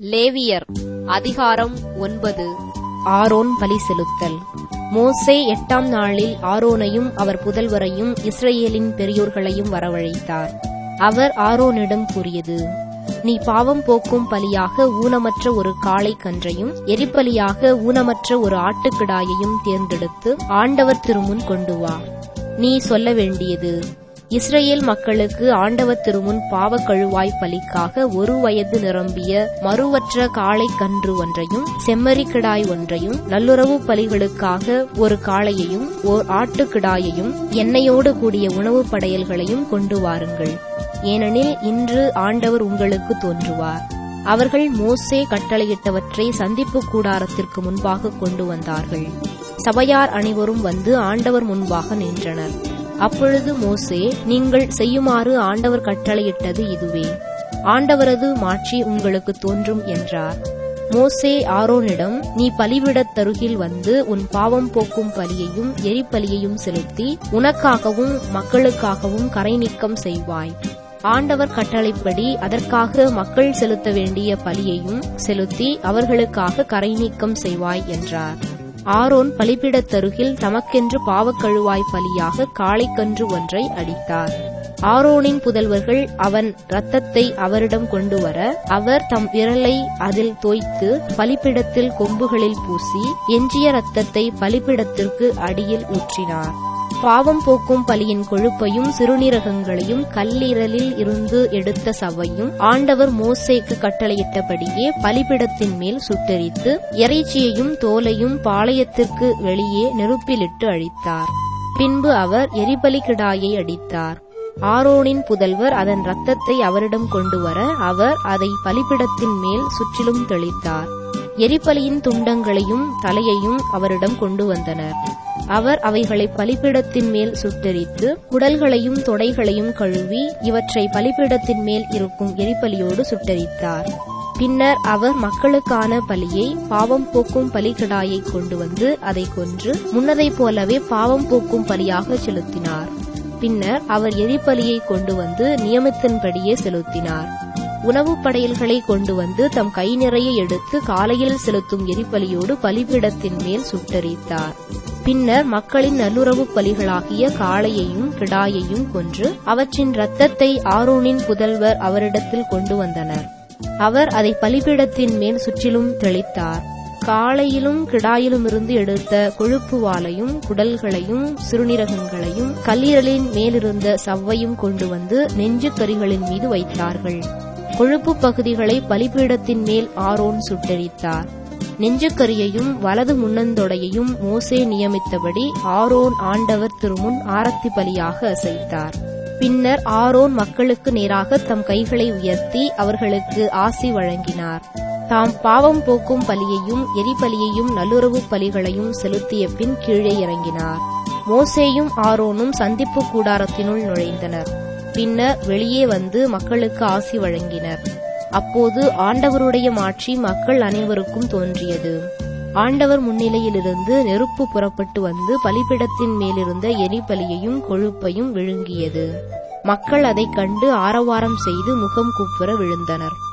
லேவியர் அதிகாரம் ஒன்பது ஆரோன் பலி செலுத்தல் மோசே எட்டாம் நாளில் ஆரோனையும் அவர் புதல்வரையும் இஸ்ரேலின் பெரியோர்களையும் வரவழைத்தார் அவர் ஆரோனிடம் கூறியது நீ பாவம் போக்கும் பலியாக ஊனமற்ற ஒரு காளை கன்றையும் எரிபலியாக ஊனமற்ற ஒரு ஆட்டுக்கிடாயையும் தேர்ந்தெடுத்து ஆண்டவர் திருமுன் கொண்டு வா நீ சொல்ல வேண்டியது இஸ்ரேல் மக்களுக்கு ஆண்டவர் திருமுன் பாவ கழுவாய் பலிக்காக ஒரு வயது நிரம்பிய மறுவற்ற காளை கன்று ஒன்றையும் செம்மறிக்கிடாய் ஒன்றையும் நல்லுறவு பலிகளுக்காக ஒரு காளையையும் ஓர் ஆட்டுக்கிடாயையும் எண்ணெயோடு கூடிய உணவுப் படையல்களையும் கொண்டு வாருங்கள் ஏனெனில் இன்று ஆண்டவர் உங்களுக்கு தோன்றுவார் அவர்கள் மோசே கட்டளையிட்டவற்றை சந்திப்பு கூடாரத்திற்கு முன்பாக கொண்டு வந்தார்கள் சபையார் அனைவரும் வந்து ஆண்டவர் முன்பாக நின்றனர் அப்பொழுது மோசே நீங்கள் செய்யுமாறு ஆண்டவர் கட்டளையிட்டது இதுவே ஆண்டவரது மாட்சி உங்களுக்கு தோன்றும் என்றார் மோசே ஆரோனிடம் நீ பலிவிடத் தருகில் வந்து உன் பாவம் போக்கும் பலியையும் எரிபலியையும் செலுத்தி உனக்காகவும் மக்களுக்காகவும் கரை நீக்கம் செய்வாய் ஆண்டவர் கட்டளைப்படி அதற்காக மக்கள் செலுத்த வேண்டிய பலியையும் செலுத்தி அவர்களுக்காக கரை நீக்கம் செய்வாய் என்றார் ஆரோன் பலிபிடத்தருகில் தமக்கென்று பாவக்கழுவாய் பலியாக காளைக்கன்று ஒன்றை அடித்தார் ஆரோனின் புதல்வர்கள் அவன் இரத்தத்தை அவரிடம் கொண்டு வர அவர் தம் விரலை அதில் தோய்த்து பலிப்பிடத்தில் கொம்புகளில் பூசி எஞ்சிய இரத்தத்தை பலிப்பிடத்திற்கு அடியில் ஊற்றினார் பாவம் போக்கும் பலியின் கொழுப்பையும் சிறுநீரகங்களையும் கல்லீரலில் இருந்து எடுத்த சவையும் ஆண்டவர் மோசேக்கு கட்டளையிட்டபடியே பலிபிடத்தின் மேல் சுட்டெரித்து இறைச்சியையும் தோலையும் பாளையத்திற்கு வெளியே நெருப்பிலிட்டு அழித்தார் பின்பு அவர் எரிபலி கிடாயை அடித்தார் ஆரோனின் புதல்வர் அதன் இரத்தத்தை அவரிடம் கொண்டு வர அவர் அதை பலிபிடத்தின் மேல் சுற்றிலும் தெளித்தார் எரிபலியின் துண்டங்களையும் தலையையும் அவரிடம் கொண்டு வந்தனர் அவர் அவைகளை பலிப்பிடத்தின் மேல் சுட்டெரித்து குடல்களையும் தொடைகளையும் கழுவி இவற்றை பலிப்பிடத்தின் மேல் இருக்கும் எரிபலியோடு சுட்டெரித்தார் பின்னர் அவர் மக்களுக்கான பலியை பாவம் போக்கும் பலிகடாயை கொண்டு வந்து அதை கொன்று முன்னதைப் போலவே பாவம் போக்கும் பலியாக செலுத்தினார் பின்னர் அவர் எரிபலியை கொண்டு வந்து நியமத்தின்படியே செலுத்தினார் உணவுப் படையல்களை கொண்டு வந்து தம் கை நிறைய எடுத்து காலையில் செலுத்தும் எரிபலியோடு பலிபீடத்தின் மேல் சுட்டரித்தார் பின்னர் மக்களின் நல்லுறவு பலிகளாகிய காளையையும் கிடாயையும் கொன்று அவற்றின் இரத்தத்தை ஆரோனின் புதல்வர் அவரிடத்தில் கொண்டு வந்தனர் அவர் அதை பலிபீடத்தின் மேல் சுற்றிலும் தெளித்தார் காளையிலும் கிடாயிலும் இருந்து எடுத்த கொழுப்பு வாலையும் குடல்களையும் சிறுநீரகங்களையும் கல்லீரலின் மேலிருந்த சவ்வையும் கொண்டு வந்து நெஞ்சு கரிகளின் மீது வைத்தார்கள் கொழுப்பு பகுதிகளை பலிபீடத்தின் மேல் ஆரோன் சுட்டெரித்தார் நெஞ்சுக்கரியையும் வலது முன்னந்தொடையையும் மோசே நியமித்தபடி ஆரோன் ஆண்டவர் திருமுன் ஆரத்தி பலியாக அசைத்தார் பின்னர் ஆரோன் மக்களுக்கு நேராக தம் கைகளை உயர்த்தி அவர்களுக்கு ஆசி வழங்கினார் தாம் பாவம் போக்கும் பலியையும் எரிபலியையும் நல்லுறவு பலிகளையும் செலுத்திய பின் கீழே இறங்கினார் மோசேயும் ஆரோனும் சந்திப்பு கூடாரத்தினுள் நுழைந்தனர் பின்னர் வெளியே வந்து மக்களுக்கு ஆசி வழங்கினர் அப்போது ஆண்டவருடைய மாட்சி மக்கள் அனைவருக்கும் தோன்றியது ஆண்டவர் முன்னிலையிலிருந்து நெருப்பு புறப்பட்டு வந்து பலிபிடத்தின் மேலிருந்த எரிபலியையும் கொழுப்பையும் விழுங்கியது மக்கள் அதைக் கண்டு ஆரவாரம் செய்து முகம் குப்புற விழுந்தனர்